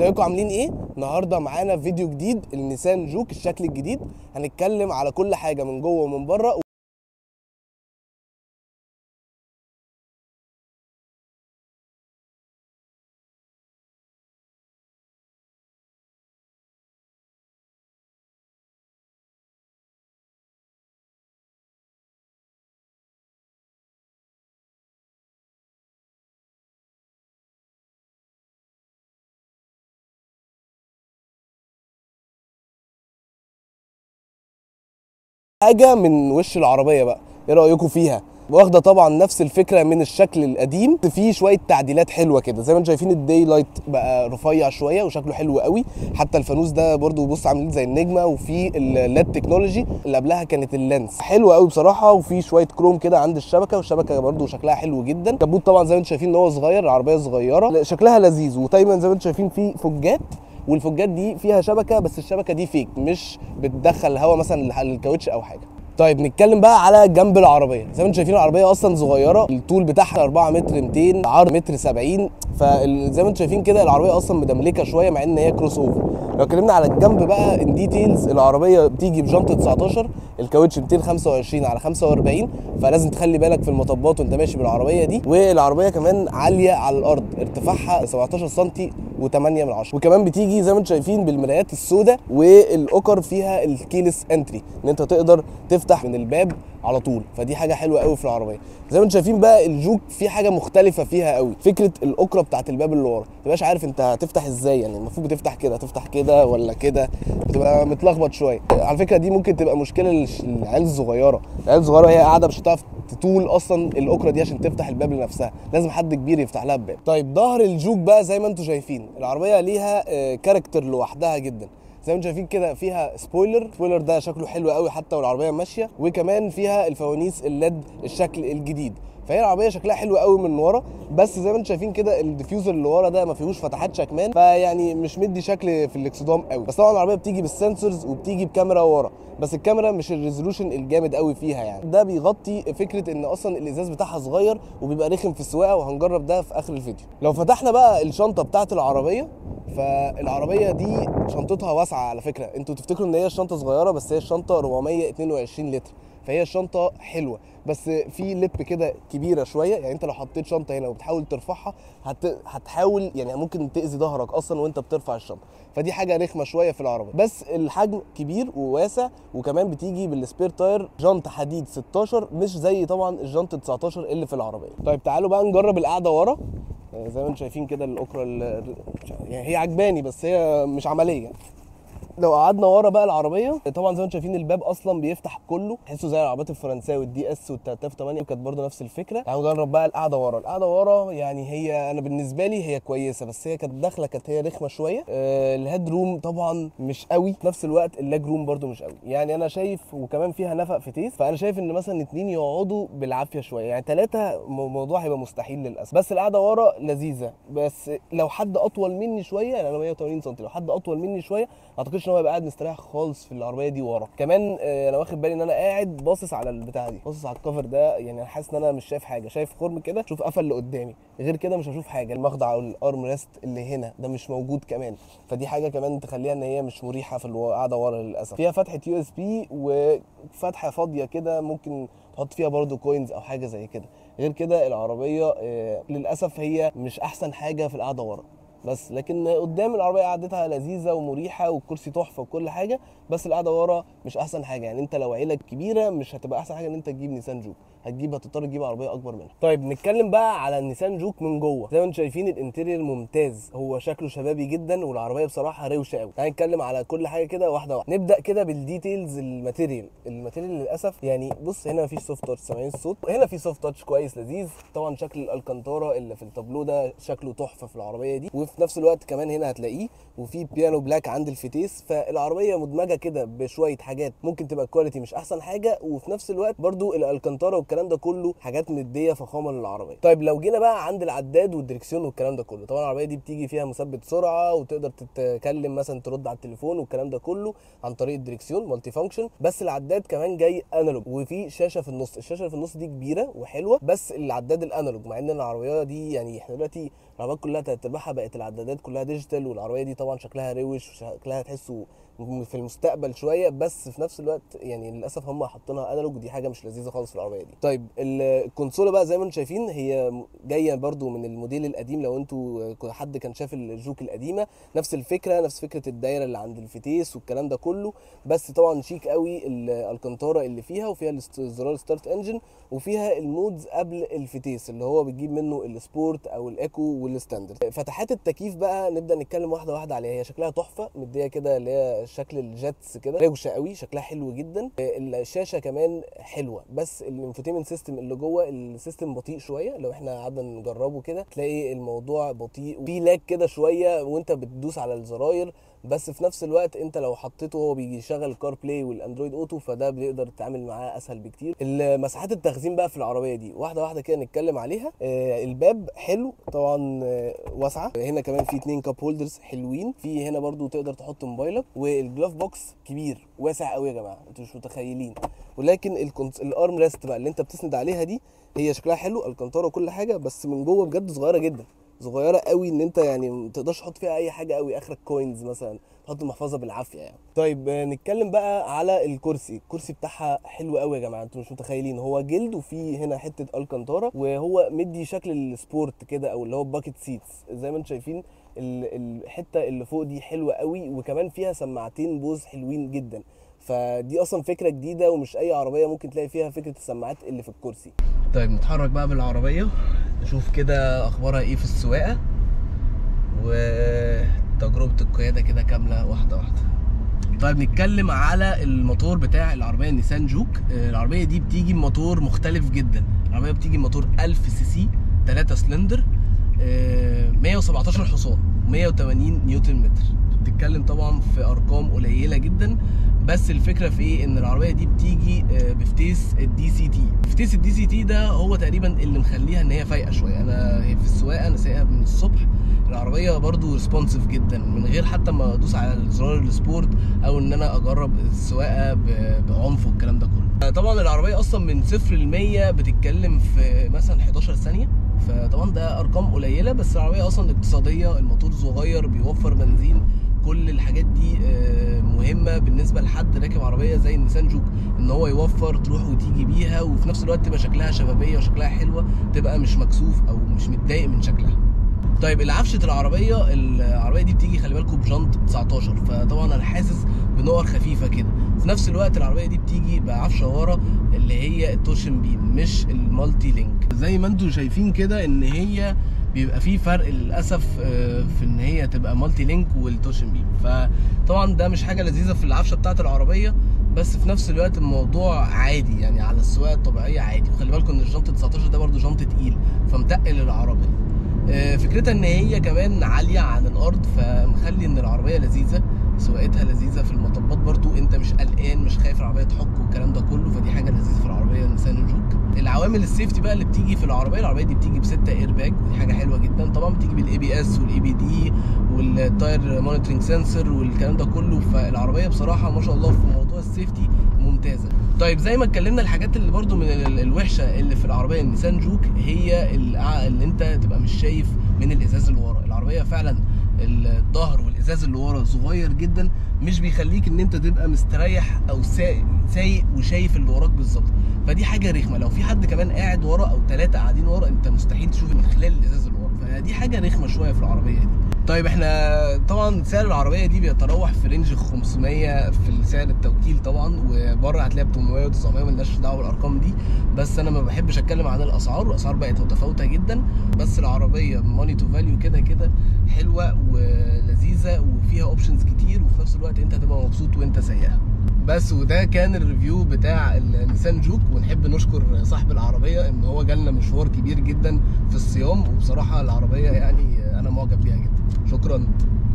ازيكم عاملين ايه النهارده معانا فيديو جديد النيسان جوك الشكل الجديد هنتكلم على كل حاجه من جوه ومن بره حاجه من وش العربيه بقى ايه رايكم فيها واخده طبعا نفس الفكره من الشكل القديم في شويه تعديلات حلوه كده زي ما انتم شايفين الداي لايت بقى رفيع شويه وشكله حلو قوي حتى الفانوس ده برضو بص عاملين زي النجمه وفي الليد تكنولوجي اللي قبلها كانت اللينس حلوه قوي بصراحه وفي شويه كروم كده عند الشبكه والشبكه برضو شكلها حلو جدا الكبوت طبعا زي ما انتم شايفين ان هو صغير العربيه صغيره شكلها لذيذ ودايما زي ما انتم شايفين في فجات والفجات دي فيها شبكه بس الشبكه دي فيك مش بتدخل هواء مثلا للكاوتش او حاجه طيب نتكلم بقى على جنب العربيه زي ما انتم شايفين العربيه اصلا صغيره الطول بتاعها 4 متر 200 عرض متر 70 فزي ما انتم شايفين كده العربيه اصلا مدملكه شويه مع ان هي كروس اوفر لو اتكلمنا على الجنب بقى ان ديتيلز العربيه بتيجي بجنطه 19 الكاوتش 225 على 45 فلازم تخلي بالك في المطبات وانت ماشي بالعربيه دي والعربيه كمان عاليه على الارض ارتفاعها 17 سم و8 من 10 وكمان بتيجي زي ما انتم شايفين بالمرايات السوداء والاوكر فيها الكيلس انتري ان انت تقدر تفتح من الباب على طول فدي حاجه حلوه قوي في العربيه زي ما انتم شايفين بقى الجوك في حاجه مختلفه فيها قوي فكره الاكره بتاعت الباب اللي ورا ما تبقاش عارف انت هتفتح ازاي يعني المفروض بتفتح كده تفتح كده ولا كده بتبقى متلخبط شويه على فكره دي ممكن تبقى مشكله للعيال الصغيره العيال الصغيره هي قاعده مش هتعرف تطول اصلا الاكره دي عشان تفتح الباب لنفسها لازم حد كبير يفتح لها الباب طيب ظهر الجوك بقى زي ما انتم شايفين العربيه ليها كاركتر لوحدها جدا زي ما انتم شايفين كده فيها سبويلر سبويلر ده شكله حلو قوي حتى والعربيه ماشيه وكمان فيها الفوانيس الليد الشكل الجديد فهي العربيه شكلها حلو قوي من ورا بس زي ما انتم شايفين كده الديفيوزر اللي ورا ده ما فيهوش فتحات شكمان فيعني مش مدي شكل في الاكسدام قوي بس طبعا العربيه بتيجي بالسنسورز وبتيجي بكاميرا ورا بس الكاميرا مش الريزولوشن الجامد قوي فيها يعني ده بيغطي فكره ان اصلا الازاز بتاعها صغير وبيبقى رخم في السواقه وهنجرب ده في اخر الفيديو لو فتحنا بقى الشنطه بتاعه العربيه فالعربيه دي شنطتها واسعه على فكره انتوا تفتكروا ان هي الشنطه صغيره بس هي الشنطه 422 لتر فهي الشنطه حلوه بس في لب كده كبيره شويه يعني انت لو حطيت شنطه هنا وبتحاول ترفعها هت... هتحاول يعني ممكن تاذي ظهرك اصلا وانت بترفع الشنطه فدي حاجه رخمه شويه في العربيه بس الحجم كبير وواسع وكمان بتيجي بالسبير تاير جنطه حديد 16 مش زي طبعا الجنطه 19 اللي في العربيه طيب تعالوا بقى نجرب القعده ورا زي ما انتم شايفين كده الاكره يعني هي عجباني بس هي مش عمليه لو قعدنا ورا بقى العربيه طبعا زي ما انتم شايفين الباب اصلا بيفتح كله تحسه زي العربيات الفرنساوي الدي اس وال 3008 كانت برده نفس الفكره تعالوا نجرب بقى القعده ورا القعده ورا يعني هي انا بالنسبه لي هي كويسه بس هي كانت داخله كانت هي رخمه شويه آه الهيد روم طبعا مش قوي في نفس الوقت اللاج روم برده مش قوي يعني انا شايف وكمان فيها نفق فتيس فانا شايف ان مثلا اتنين يقعدوا بالعافيه شويه يعني ثلاثه الموضوع هيبقى مستحيل للاسف بس القعده ورا لذيذه بس لو حد اطول مني شويه يعني انا 180 سم لو حد اطول مني شويه ما اعتقدش ان هو يبقى قاعد مستريح خالص في العربيه دي ورا كمان انا واخد بالي ان انا قاعد باصص على البتاعه دي باصص على الكفر ده يعني انا حاسس ان انا مش شايف حاجه شايف خرم كده شوف قفل اللي قدامي غير كده مش هشوف حاجه المخدع او الارم ريست اللي هنا ده مش موجود كمان فدي حاجه كمان تخليها ان هي مش مريحه في القعده ورا للاسف فيها فتحه يو اس بي وفتحه فاضيه كده ممكن تحط فيها برده كوينز او حاجه زي كده غير كده العربيه للاسف هي مش احسن حاجه في القعده ورا بس لكن قدام العربيه قعدتها لذيذه ومريحه والكرسي تحفه وكل حاجه بس القعده ورا مش احسن حاجه يعني انت لو عيلك كبيره مش هتبقى احسن حاجه ان انت تجيب نيسان جوك هتجيب هتضطر تجيب عربيه اكبر منها طيب نتكلم بقى على النيسان جوك من جوه زي ما انتم شايفين الانتيريور ممتاز هو شكله شبابي جدا والعربيه بصراحه روشه قوي تعالى نتكلم على كل حاجه كده واحده واحده نبدا كده بالديتيلز الماتيريال الماتيريال للاسف يعني بص هنا مفيش سوفت تاتش سامعين الصوت هنا في سوفت تاتش كويس لذيذ طبعا شكل الالكانتارا اللي في التابلو ده شكله تحفه في العربيه دي وفي نفس الوقت كمان هنا هتلاقيه وفي بيانو بلاك عند الفتيس فالعربيه مدمجه كده بشويه حاجات ممكن تبقى الكواليتي مش احسن حاجه وفي نفس الوقت برضو الالكانتارا والكلام ده كله حاجات مديه فخامه للعربيه طيب لو جينا بقى عند العداد والدركسيون والكلام ده كله طبعا العربيه دي بتيجي فيها مثبت سرعه وتقدر تتكلم مثلا ترد على التليفون والكلام ده كله عن طريق الدركسيون مالتي فانكشن بس العداد كمان جاي انالوج وفي شاشه في النص الشاشه اللي في النص دي كبيره وحلوه بس العداد الانالوج مع ان العربيه دي يعني احنا دلوقتي العربيات كلها تلات ارباعها بقت العدادات كلها ديجيتال والعربيه دي طبعا شكلها روش وشكلها تحسه م- في المستقبل شويه بس في نفس الوقت يعني للاسف هم حاطينها انالوج ودي حاجه مش لذيذه خالص في العربيه دي طيب ال- الكونسوله بقى زي ما انتم شايفين هي م- جايه برضو من الموديل القديم لو انتوا ك- حد كان شاف الجوك القديمه نفس الفكره نفس فكره الدايره اللي عند الفتيس والكلام ده كله بس طبعا شيك قوي ال- الكنتاره اللي فيها وفيها الاست- زرار ستارت انجن وفيها المودز قبل الفتيس اللي هو بتجيب منه السبورت او الايكو والستاندرد فتحات التكييف بقى نبدا نتكلم واحده واحده عليها هي شكلها تحفه مديه كده اللي هي شكل الجيتس كده روشه قوي شكلها حلو جدا الشاشه كمان حلوه بس الانفوتيمنت سيستم اللي جوه السيستم بطيء شويه لو احنا قعدنا نجربه كده تلاقي الموضوع بطيء وفي لاج كده شويه وانت بتدوس على الزراير بس في نفس الوقت انت لو حطيته هو بيشغل كار بلاي والاندرويد اوتو فده بيقدر تتعامل معاه اسهل بكتير مساحات التخزين بقى في العربيه دي واحده واحده كده نتكلم عليها آه الباب حلو طبعا آه واسعه هنا كمان في اتنين كاب هولدرز حلوين في هنا برضو تقدر تحط موبايلك والجلاف بوكس كبير واسع قوي يا جماعه انتوا مش متخيلين ولكن الكونس... الارم ريست بقى اللي انت بتسند عليها دي هي شكلها حلو الكنتاره وكل حاجه بس من جوه بجد صغيره جدا صغيره قوي ان انت يعني ما تقدرش تحط فيها اي حاجه قوي اخرك كوينز مثلا تحط المحفظه بالعافيه يعني طيب آه، نتكلم بقى على الكرسي الكرسي بتاعها حلو قوي يا جماعه انتوا مش متخيلين هو جلد وفي هنا حته الكنتاره وهو مدي شكل السبورت كده او اللي هو باكيت سيتس زي ما انتم شايفين ال- الحته اللي فوق دي حلوه قوي وكمان فيها سماعتين بوز حلوين جدا فدي اصلا فكره جديده ومش اي عربيه ممكن تلاقي فيها فكره السماعات اللي في الكرسي طيب نتحرك بقى بالعربيه نشوف كده اخبارها ايه في السواقه وتجربه القياده كده كامله واحده واحده طيب نتكلم على الموتور بتاع العربيه النيسان جوك آه، العربيه دي بتيجي بموتور مختلف جدا العربيه بتيجي بموتور 1000 سي سي 3 سلندر آه، 117 حصان 180 نيوتن متر بتتكلم طبعا في ارقام قليله جدا بس الفكره في ايه ان العربيه دي بتيجي آه، بفتيس الدي سي تي فتيس الدي سي تي ده هو تقريبا اللي مخليها ان هي فايقه شويه انا هي في السواقه انا سايقها من الصبح العربيه برضو ريسبونسيف جدا من غير حتى ما ادوس على زرار السبورت او ان انا اجرب السواقه ب- بعنف والكلام ده كله طبعا العربيه اصلا من صفر ل 100 بتتكلم في مثلا 11 ثانيه فطبعا ده ارقام قليله بس العربيه اصلا اقتصاديه الموتور صغير بيوفر بنزين كل الحاجات دي آه، مهمه بالنسبه لحد راكب عربيه زي النيسان جوك ان هو يوفر تروح وتيجي بيها وفي نفس الوقت تبقى شكلها شبابيه وشكلها حلوه تبقى مش مكسوف او مش متضايق من شكلها طيب العفشه العربيه العربيه دي بتيجي خلي بالكم بجنط 19 فطبعا انا حاسس بنقر خفيفه كده في نفس الوقت العربيه دي بتيجي بعفشه ورا اللي هي التورشن بيم مش المالتي لينك زي ما انتم شايفين كده ان هي بيبقى في فرق للاسف آه، في ان هي تبقى مالتي لينك والتورشن بيم فطبعا ده مش حاجه لذيذه في العفشه بتاعه العربيه بس في نفس الوقت الموضوع عادي يعني على السواقه الطبيعيه عادي وخلي بالكم ان الجنط 19 ده برده جنط تقيل فمتقل العربيه آه، فكرتها ان هي كمان عاليه عن الارض فمخلي ان العربيه لذيذه سواقتها لذيذه في المطبات برضو انت مش قلقان مش خايف العربيه تحك والكلام ده كله فدي حاجه لذيذه في العربيه نيسان جوك العوامل السيفتي بقى اللي بتيجي في العربيه العربيه دي بتيجي بستة اير باج ودي حاجه حلوه جدا طبعا بتيجي بالاي بي اس والاي بي دي والتاير مونيتورنج سنسور والكلام ده كله فالعربيه بصراحه ما شاء الله في موضوع السيفتي ممتازه طيب زي ما اتكلمنا الحاجات اللي برضو من ال- الوحشه اللي في العربيه النيسان جوك هي الع- اللي انت تبقى مش شايف من الازاز اللي ورا العربيه فعلا الظهر والازاز اللي ورا صغير جدا مش بيخليك ان انت تبقى مستريح او سايق سايق وشايف اللي وراك بالظبط فدي حاجه رخمه لو في حد كمان قاعد ورا او ثلاثه قاعدين ورا انت مستحيل تشوف من خلال الازاز اللي ورا فدي حاجه رخمه شويه في العربيه دي طيب احنا طبعا سعر العربيه دي بيتراوح في رينج 500 في سعر التوكيل طبعا وبره هتلاقيها ب 800 و900 ملناش دعوه بالارقام دي بس انا ما بحبش اتكلم عن الاسعار والاسعار بقت متفاوته جدا بس العربيه ماني تو فاليو كده كده حلوه ولذيذه وفيها اوبشنز كتير وفي نفس الوقت انت هتبقى مبسوط وانت سايقها بس وده كان الريفيو بتاع النيسان جوك ونحب نشكر صاحب العربيه ان هو جالنا مشوار كبير جدا في الصيام وبصراحه العربيه يعني انا معجب بيها جدا شكرا